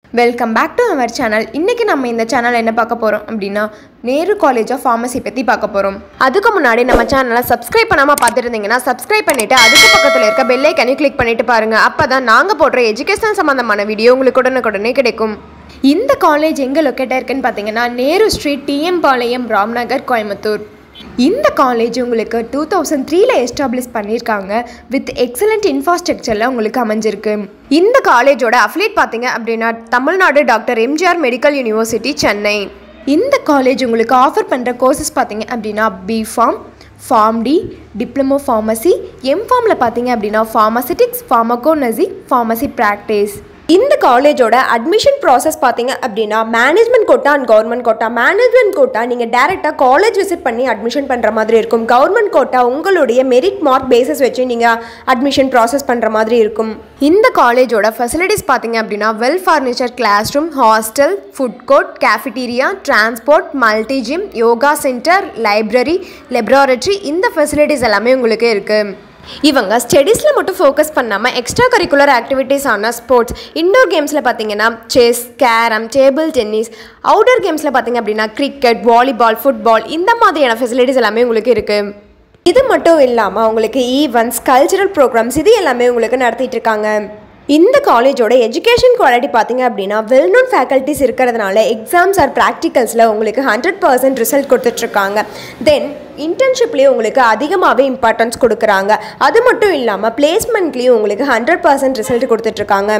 welcome back to our channel இன்றைக்கி நம்ம இந்த சேனல் என்ன பார்க்க போகிறோம் அப்படின்னா நேரு காலேஜ் ஆஃப் ஃபார்மசி பற்றி பார்க்க போகிறோம் அதுக்கு முன்னாடி நம்ம சேனலை சப்ஸ்கிரைப் பண்ணாமல் பார்த்துருந்தீங்கன்னா சப்ஸ்கிரைப் பண்ணிவிட்டு அதுக்கு பக்கத்தில் இருக்க பெல் ஐக்கனையும் கிளிக் பண்ணிட்டு பாருங்கள் அப்போ தான் நாங்கள் போடுற எஜுகேஷன் சம்மந்தமான வீடியோ உங்களுக்கு உடனுக்குடனே கிடைக்கும் இந்த காலேஜ் எங்கே லொக்கேட்டாக இருக்குன்னு பார்த்தீங்கன்னா நேரு ஸ்ட்ரீட் டிஎம் பாளையம் ராம்நகர் கோயம்புத்தூர் இந்த காலேஜ் உங்களுக்கு டூ தௌசண்ட் த்ரீல எஸ்டாப்ளிஷ் பண்ணியிருக்காங்க வித் எக்ஸலண்ட் இன்ஃப்ராஸ்ட்ரக்சரில் உங்களுக்கு அமைஞ்சிருக்கு இந்த காலேஜோட அஃபிலியேட் பார்த்தீங்க அப்படின்னா Tamil Nadu doctor MGR medical university Chennai இந்த காலேஜ் உங்களுக்கு ஆஃபர் பண்ணுற கோர்சஸ் பார்த்தீங்க அப்படின்னா B Pharm pharm D diploma pharmacy எம்ஃபார்மில் பார்த்தீங்க அப்படின்னா ஃபார்மசிட்டிக்ஸ் ஃபார்மகோனசி ஃபார்மசி ப்ராக்டிஸ் இந்த காலேஜோட அட்மிஷன் ப்ராசஸ் பார்த்தீங்க அப்படின்னா management quota and government quota management quota நீங்கள் டேரெக்டாக காலேஜ் விசிட் பண்ணி அட்மிஷன் பண்ணுற மாதிரி இருக்கும் கவர்மெண்ட் கோட்டா உங்களுடைய மெரிட் மார்க் பேசஸ் வச்சு நீங்கள் அட்மிஷன் ப்ராசஸ் பண்ணுற மாதிரி இருக்கும் இந்த காலேஜோட ஃபெசிலிட்டிஸ் பார்த்தீங்க அப்படின்னா well furniture classroom hostel food court cafeteria transport multi gym yoga centre library laboratory இந்த ஃபெசிலிட்டிஸ் எல்லாமே உங்களுக்கு இருக்குது இவங்க ஸ்டடீஸில் மட்டும் ஃபோக்கஸ் பண்ணாமல் எக்ஸ்ட்ரா கரிக்குலர் ஆக்டிவிட்டீஸ் ஆன ஸ்போர்ட்ஸ் இன்டோர் கேம்ஸில் பார்த்தீங்கன்னா chess carrom table tennis outdoor கேம்ஸில் பார்த்தீங்க அப்படின்னா கிரிக்கெட் வாலிபால் ஃபுட்பால் இந்த மாதிரியான ஃபெசிலிட்டிஸ் எல்லாமே உங்களுக்கு இருக்குது இது மட்டும் இல்லாமல் உங்களுக்கு ஈவெண்ட்ஸ் கல்ச்சுரல் ப்ரோக்ராம்ஸ் இது எல்லாமே உங்களுக்கு நடத்திட்டு இருக்காங்க இந்த காலேஜோட எஜுகேஷன் குவாலிட்டி பார்த்தீங்க அப்படின்னா வெல் நோன் ஃபேக்கல்ட்டிஸ் இருக்கிறதுனால எக்ஸாம்ஸ் ஆர் ப்ராக்டிகல்ஸில் உங்களுக்கு ஹண்ட்ரட் பர்சன்ட் ரிசல்ட் கொடுத்துட்ருக்காங்க தென் இன்டர்ன்ஷிப்லேயும் உங்களுக்கு அதிகமாகவே இம்பார்ட்டன்ஸ் கொடுக்குறாங்க அது மட்டும் இல்லாமல் பிளேஸ்மெண்ட்லேயும் உங்களுக்கு ஹண்ட்ரட் பர்சன்ட் ரிசல்ட் கொடுத்துட்ருக்காங்க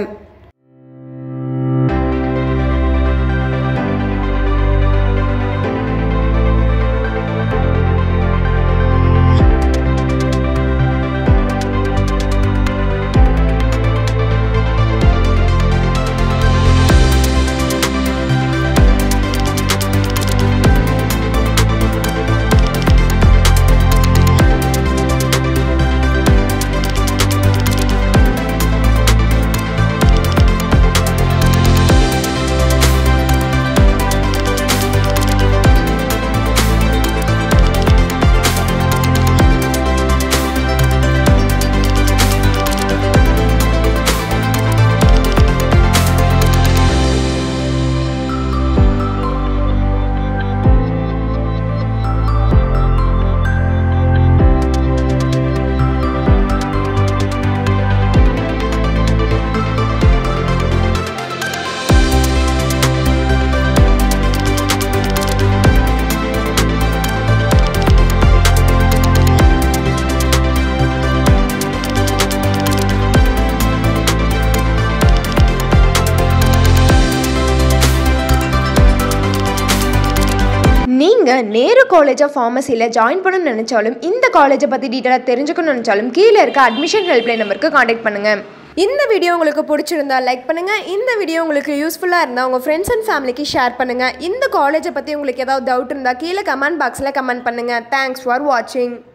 நீங்கள் நேரு காலேஜ் ஆஃப் ஃபார்மசியில் ஜாயின் பண்ணணும்னு நினச்சாலும் இந்த காலேஜை பற்றி டீட்டெயிலாக தெரிஞ்சுக்கணும்னு நினச்சாலும் கீழே இருக்க அட்மிஷன் ஹெல்ப்லைன் நம்பருக்கு காண்டாக்ட் பண்ணுங்கள் இந்த வீடியோ உங்களுக்கு பிடிச்சிருந்தா லைக் பண்ணுங்கள் இந்த வீடியோ உங்களுக்கு யூஸ்ஃபுல்லாக இருந்தால் உங்கள் ஃப்ரெண்ட்ஸ் அண்ட் ஃபேமிலிக்கு ஷேர் பண்ணுங்கள் இந்த காலேஜை பற்றி உங்களுக்கு ஏதாவது டவுட் இருந்தால் கீழே கமெண்ட் பாக்ஸில் கமெண்ட் பண்ணுங்கள் தேங்க்ஸ் ஃபார் வாட்சிங்